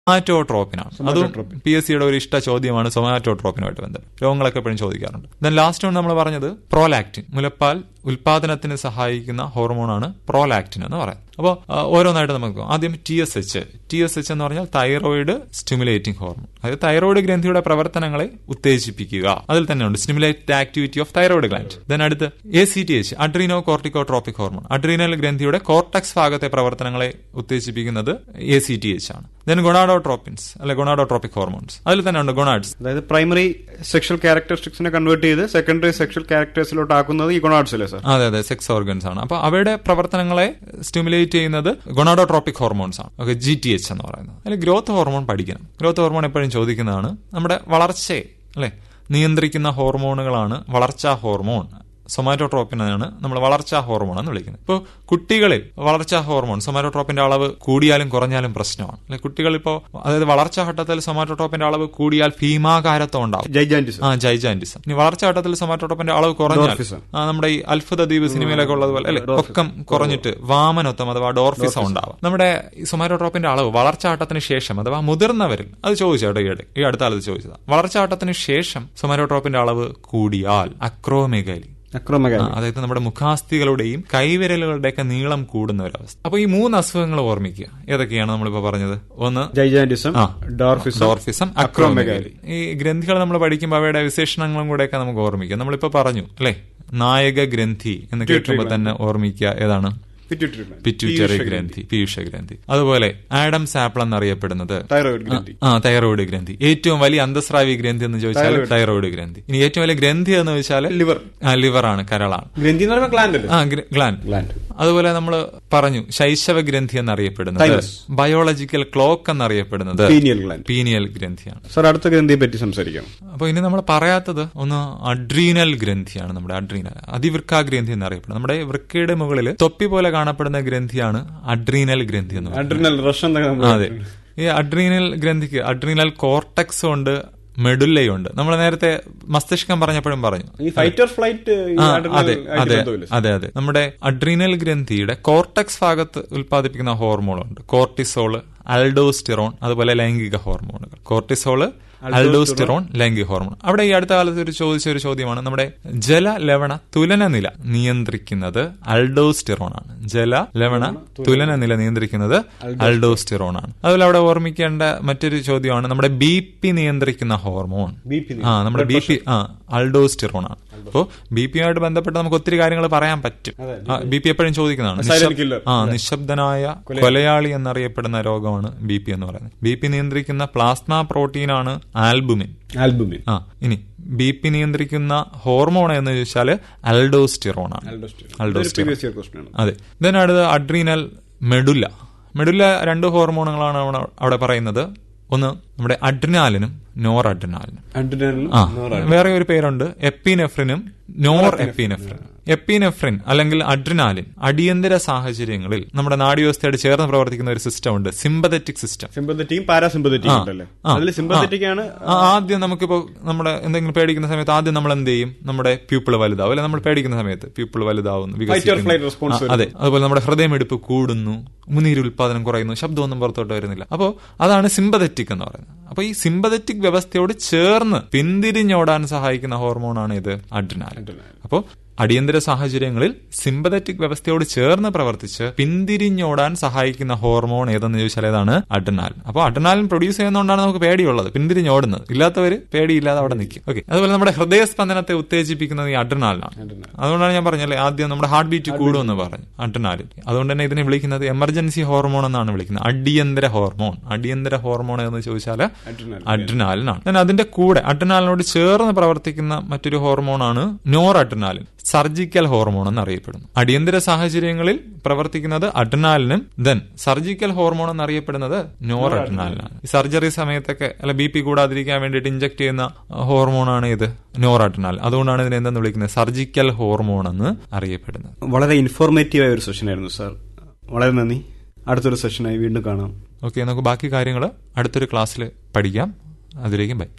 സൊമാറ്റോട്രോപ്പിനാണ് അതും P S സിയുടെ ഒരു ഇഷ്ട ചോദ്യമാണ് സൊമാറ്റോട്രോപ്പിനുമായിട്ട് ബന്ധം രോഗങ്ങളൊക്കെ എപ്പോഴും ചോദിക്കാറുണ്ട് ദെൻ ലാസ്റ്റ് ആണ് നമ്മൾ പറഞ്ഞത് പ്രോലാക്റ്റിൻ മുലപ്പാൽ ഉൽപാദനത്തിന് സഹായിക്കുന്ന ഹോർമോണാണ് പ്രോലാക്റ്റിൻ എന്ന് പറയുന്നത് അപ്പോൾ ഓരോന്നായിട്ട് നമുക്ക് നോക്കാം. ആദ്യം T S H T S H എന്ന് പറഞ്ഞാൽ തൈറോയിഡ് സ്റ്റിമുലേറ്റിംഗ് ഹോർമോൺ അതായത് തൈറോയിഡ് ഗ്രന്ഥിയുടെ പ്രവർത്തനങ്ങളെ ഉത്തേജിപ്പിക്കുക അതിൽ തന്നെ ഉണ്ട് stimulate activity of thyroid gland then അടുത്ത് A C T H adreno corticotropic hormone adrenal ഗ്രന്ഥിയുടെ കോർട്ടക്സ് ഭാഗത്തെ പ്രവർത്തനങ്ങളെ ഉത്തേജിപ്പിക്കുന്നത് എ സി ടി എച്ച് ആണ് ദെൻ ഗൊണാഡോട്രോപ്പിൻസ് അല്ലെ ഗൊണാഡോട്രോപിക് ഹോർമോൺസ് അതിൽ തന്നെ ഉണ്ട് ഗൊണാഡ്സ് അതായത് പ്രൈമറി സെക്ഷൽ ക്യാരക്ടറിസ്റ്റിക്സിനെ കൺവേർട്ട് ചെയ്ത് സെക്കൻഡറി സെക്ഷൽ ക്യാരക്ടേഴ്സിലോട്ട് ആക്കുന്നത് ഈ ഗുണാഡ്സ് അല്ലേ സാർ അതെ അതെ സെക്സ് ഓർഗൻസ് ആണ് അപ്പൊ അവയുടെ പ്രവർത്തനങ്ങളെ സ്റ്റിമുലേറ്റ് ചെയ്യുന്നത് ഗൊണാഡോട്രോപിക് ഹോർമോൺസ് ആണ് ഓക്കെ ജി ടി എച്ച് എന്ന് പറയുന്നത് അതിൽ ഗ്രോത്ത് ഹോർമോൺ പഠിക്കണം ഗ്രോത്ത് ഹോർമോൺ എപ്പോഴും ചോദിക്കുന്നതാണ് നമ്മുടെ വളർച്ചയെ അല്ലെ നിയന്ത്രിക്കുന്ന ഹോർമോണുകളാണ് വളർച്ചാ ഹോർമോൺ സൊമാറ്റോട്രോപ്പിനാണ് നമ്മൾ വളർച്ചാ ഹോർമോൺ എന്ന് വിളിക്കുന്നത് ഇപ്പോൾ കുട്ടികളിൽ വളർച്ചാ ഹോർമോൺ സൊമാറ്റോട്രോപ്പിന്റെ അളവ് കൂടിയാലും കുറഞ്ഞാലും പ്രശ്നമാണ് അല്ലെ കുട്ടികൾ ഇപ്പോൾ അതായത് വളർച്ചാ ഘട്ടത്തിൽ സൊമാറ്റോട്രോപ്പിന്റെ അളവ് കൂടിയാൽ ഭീമാകാരത്വം ഉണ്ടാവും ജൈജാന്റിസം ആ ജൈജാന്റിസം ഇനി വളർച്ചാ ഘട്ടത്തിൽ സൊമാറ്റോട്രോപ്പിന്റെ അളവ് കുറഞ്ഞാൽ Dwarfism. ആ, നമ്മുടെ ഈ അത്ഭുത ദ്വീപ് സിനിമയിലൊക്കെ ഉള്ളതുപോലെ അല്ലെ പൊക്കം കുറഞ്ഞിട്ട് വാമനത്വം അഥവാ ഡോർഫിസം ഉണ്ടാവും നമ്മുടെ ഈ സൊമാറ്റോട്രോപ്പിന്റെ അളവ് വളർച്ചാട്ടത്തിന് ശേഷം അഥവാ മുതിർന്നവരിൽ അത് ചോദിച്ചേട്ടോ ഈയിടെ ഈ അടുത്ത കാലത്ത് ചോദിച്ചതാ വളർച്ചാട്ടത്തിന് ശേഷം സൊമാറ്റോട്രോപ്പിന്റെ അളവ് കൂടിയാൽ അക്രോമെഗലി അക്രമകാരി ആ, അതായത് നമ്മുടെ മുഖാസ്ഥികളുടെയും കൈവിരലുകളുടെയൊക്കെ നീളം കൂടുന്ന ഒരവസ്ഥ അപ്പൊ ഈ മൂന്ന് അസുഖങ്ങൾ ഓർമ്മിക്കുക ഏതൊക്കെയാണ് നമ്മളിപ്പോ പറഞ്ഞത് ഒന്ന് ജൈജാന്റിസം ആ. ഡോർഫിസം ഡോർഫിസം അക്രോമെഗാലി ഈ ഗ്രന്ഥികൾ നമ്മൾ പഠിക്കുമ്പോൾ അവയുടെ വിശേഷണങ്ങളും കൂടെയൊക്കെ നമുക്ക് ഓർമ്മിക്കാം നമ്മളിപ്പോ പറഞ്ഞു അല്ലെ നായക ഗ്രന്ഥി എന്ന് കേൾക്കുമ്പോൾ തന്നെ ഓർമ്മിക്കുക ഏതാണ് Pituitary gland. പിറ്റ്യൂട്ടറി ഗ്രന്ഥി പീയൂഷ ഗ്രന്ഥി അതുപോലെ ആഡം സാപ്പിൾ എന്നറിയപ്പെടുന്നത് തൈറോയിഡ് ഗ്രന്ഥി ആ തൈറോയിഡ് ഗ്രന്ഥി ഏറ്റവും വലിയ അന്തസ്രാവി ഗ്രന്ഥി എന്ന് ചോദിച്ചാൽ തൈറോയിഡ് ഗ്രന്ഥി ഇനി ഏറ്റവും വലിയ ഗ്രന്ഥി എന്ന് ചോദിച്ചാൽ ലിവർ ലിവർ ആണ് കരളാണ് ഗ്രന്ഥി എന്ന് പറയുമ്പോൾ ഗ്ലാൻഡ് അല്ലേ ആ ഗ്ലാൻഡ് ഗ്ലാൻഡ് അതുപോലെ നമ്മൾ പറഞ്ഞു ശൈശവ ഗ്രന്ഥി എന്നറിയപ്പെടുന്നത് Thymus. ബയോളജിക്കൽ ക്ലോക്ക് എന്നറിയപ്പെടുന്നത് പീനിയൽ ഗ്ലാൻഡ് പീനിയൽ ഗ്രന്ഥിയാണ് സാർ അടുത്ത ഗ്രന്ഥിയെ പറ്റി സംസാരിക്കാം അപ്പൊ ഇനി നമ്മൾ പറയാത്തത് ഒന്ന് അഡ്രീനൽ ഗ്രന്ഥിയാണ് നമ്മുടെ അഡ്രീനൽ അതിവൃക്ക ഗ്രന്ഥി എന്നറിയപ്പെടുന്നത് നമ്മുടെ വൃക്കയുടെ മുകളിൽ തൊപ്പി പോലെ കാണപ്പെടുന്ന ഗ്രന്ഥിയാണ് അഡ്രീനൽ ഗ്രന്ഥി എന്ന് പറയുന്നത് അഡ്രിനൽ റഷ് എന്നൊക്കെ നമ്മൾ അതെ ഈ അഡ്രീനൽ ഗ്രന്ഥിക്ക് അഡ്രീനൽ കോർട്ടക്സ് ഉണ്ട് മെഡുല്ലയുണ്ട് നമ്മൾ നേരത്തെ മസ്തിഷ്കം പറഞ്ഞപ്പോഴും പറഞ്ഞു ഈ ഫൈറ്റ് ഓർ ഫ്ലൈറ്റ് ആ, അതെ അതെ അതെ അതെ നമ്മുടെ അഡ്രീനൽ ഗ്രന്ഥിയുടെ കോർട്ടക്സ് ഭാഗത്ത് ഉൽപ്പാദിപ്പിക്കുന്ന ഹോർമോണുണ്ട് കോർട്ടിസോള് അൽഡോസ്റ്റിറോൺ അതുപോലെ ലൈംഗിക ഹോർമോണുകൾ കോർട്ടിസോള് അൽഡോസ്റ്റിറോൺ ലൈംഗിക ഹോർമോൺ അവിടെ ഈ അടുത്ത കാലത്ത് ഒരു ചോദിച്ച ഒരു ചോദ്യമാണ് നമ്മുടെ ജല ലവണ തുലന നില നിയന്ത്രിക്കുന്നത് അൽഡോസ്റ്റിറോൺ ആണ് ജല ലവണ തുലന നില നിയന്ത്രിക്കുന്നത് അൽഡോസ്റ്റിറോൺ ആണ് അതുപോലെ അവിടെ ഓർമ്മിക്കേണ്ട മറ്റൊരു ചോദ്യമാണ് നമ്മുടെ ബി പി നിയന്ത്രിക്കുന്ന ഹോർമോൺ BP ആ നമ്മുടെ ബി പി ആ അൾഡോസ്റ്റിറോൺ ആണ് അപ്പോൾ ബി പിയുമായിട്ട് ബന്ധപ്പെട്ട് നമുക്ക് ഒത്തിരി കാര്യങ്ങൾ പറയാൻ പറ്റും ബി പി എപ്പോഴും ചോദിക്കുന്നതാണ് Silent നിശബ്- killer. ആ നിശബ്ദനായ കൊലയാളി എന്നറിയപ്പെടുന്ന രോഗമാണ് ബി പി എന്ന് പറയുന്നത് ബി പി നിയന്ത്രിക്കുന്ന പ്ലാസ്മ പ്രോട്ടീനാണ് ആൽബുമിൻ ആൽബുമിൻ ആ ഇനി ബി പി നിയന്ത്രിക്കുന്ന ഹോർമോൺ എന്ന് ചോദിച്ചാൽ അൽഡോസ്റ്റിറോൺ ആണ് അൽഡോസ്റ്റിറോൺ പ്രീവിയസ് ഇയർ ക്വസ്റ്റൻ ആണ് അതെ ദെൻ അടുത്ത അഡ്രീനൽ മെഡുല്ല മെഡുല്ല രണ്ട് ഹോർമോണുകളാണ് അവിടെ- അവിടെ പറയുന്നത് ഒന്ന് നമ്മുടെ അഡ്രിനാലിനും നോർ അഡ്രിനാലിനും അഡ്രിനലും ആ വേറെ ഒരു പേരുണ്ട് എപ്പിനെഫ്രിനും നോർ എപ്പിനെഫ്രിൻ എപ്പിനെഫ്രിൻ അല്ലെങ്കിൽ അഡ്രിനാലിൻ അടിയന്തര സാഹചര്യങ്ങളിൽ നമ്മുടെ നാഡീവ്യവസ്ഥയോട് ചേർന്ന് പ്രവർത്തിക്കുന്ന ഒരു സിസ്റ്റം ഉണ്ട് സിമ്പതറ്റിക് സിസ്റ്റം സിമ്പത്തറ്റിക്കും പാരാസിമ്പത്തറ്റിക്കും ഉണ്ടല്ലേ ആ. അതിൽ സിമ്പത്തറ്റിക് ആണ് ആ, ആദ്യം നമുക്കിപ്പോ നമ്മുടെ എന്തെങ്കിലും പേടിക്കുന്ന സമയത്ത് ആദ്യം നമ്മൾ എന്ത് ചെയ്യും നമ്മുടെ പ്യൂപ്പിൾ വലുതാവും അല്ലെ നമ്മൾ പേടിക്കുന്ന സമയത്ത് പ്യൂപ്പിൾ വലുതാവുന്നു വികസിക്കുന്നു. flight response ആ, അതെ അതുപോലെ നമ്മുടെ ഹൃദയമെടുപ്പ് കൂടുന്നു ഉമിനീര് ഉൽപാദനം കുറയുന്നു ശബ്ദമൊന്നും പുറത്തോട്ട് വരുന്നില്ല അപ്പോൾ അതാണ് സിമ്പതറ്റിക് എന്ന് പറയുന്നത് അപ്പൊ ഈ സിമ്പതറ്റിക് വ്യവസ്ഥയോട് ചേർന്ന് പിന്തിരിഞ്ഞോടാൻ സഹായിക്കുന്ന ഹോർമോണാണ് ഇത് അഡ്രിനാൽ അപ്പോൾ അടിയന്തര സാഹചര്യങ്ങളിൽ സിമ്പതറ്റിക് വ്യവസ്ഥയോട് ചേർന്ന് പ്രവർത്തിച്ച് പിന്തിരിഞ്ഞോടാൻ സഹായിക്കുന്ന ഹോർമോൺ ഏതെന്ന് ചോദിച്ചാൽ ഏതാണ് അഡ്രിനാൽ അപ്പോൾ അഡ്രിനാലിൻ പ്രൊഡ്യൂസ് ചെയ്യുന്നതുകൊണ്ടാണ് നമുക്ക് പേടിയുള്ളത് പിന്തിരിഞ്ഞോടുന്നത് ഇല്ലാത്തവര് പേടിയില്ലാതെ അവിടെ നിൽക്കും ഓക്കെ അതുപോലെ നമ്മുടെ ഹൃദയസ്പന്ദനത്തെ ഉത്തേജിപ്പിക്കുന്നത് ഈ അഡ്രിനാലിനാണ് അതുകൊണ്ടാണ് ഞാൻ പറഞ്ഞല്ലേ ആദ്യം നമ്മുടെ ഹാർട്ട് ബീറ്റ് കൂടുമെന്ന് പറഞ്ഞു അഡ്രിനാലിൻ അതുകൊണ്ട് തന്നെ ഇതിനെ വിളിക്കുന്നത് എമർജൻസി ഹോർമോൺ എന്നാണ് വിളിക്കുന്നത് അടിയന്തര ഹോർമോൺ അടിയന്തര ഹോർമോൺ എന്ന് ചോദിച്ചാൽ അഡ്രിനൽ അഡ്രിനാലിനാണ് then അതിന്റെ കൂടെ അഡ്രിനാലിനോട് ചേർന്ന് പ്രവർത്തിക്കുന്ന മറ്റൊരു ഹോർമോണാണ് നോർ അഡ്രിനാലിൻ സർജിക്കൽ ഹോർമോൺ എന്നറിയപ്പെടുന്നു അടിയന്തര സാഹചര്യങ്ങളിൽ പ്രവർത്തിക്കുന്നത് അഡ്രിനാലിനും ദെൻ സർജിക്കൽ ഹോർമോൺ എന്നറിയപ്പെടുന്നത് നോർ അഡ്രിനാലിനാണ് ഈ സർജറി സമയത്തൊക്കെ അല്ല ബി പി കൂടാതിരിക്കാൻ വേണ്ടിയിട്ട് ഇഞ്ചക്ട് ചെയ്യുന്ന ഹോർമോണാണ് ഇത് നോർ അഡ്രിനാൽ അതുകൊണ്ടാണ് ഇതിനെ എന്തെന്ന് വിളിക്കുന്നത് സർജിക്കൽ ഹോർമോൺ എന്ന് അറിയപ്പെടുന്നത് വളരെ ഇൻഫോർമേറ്റീവ് ആയ ഒരു സെഷൻ ആയിരുന്നു സാർ വളരെ നന്ദി അടുത്തൊരു സെഷനായി വീണ്ടും കാണാം ഓക്കെ നമുക്ക് ബാക്കി കാര്യങ്ങൾ അടുത്തൊരു ക്ലാസ്സിൽ പഠിക്കാം അതിലേക്കും ബൈ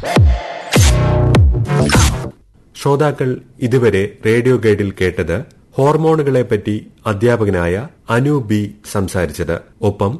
ശ്രോതാക്കൾ ഇതുവരെ റേഡിയോ ഗൈഡിൽ കേട്ടത് ഹോർമോണുകളെപ്പറ്റി അധ്യാപകനായ അനു ബി സംസാരിച്ചത് ഒപ്പം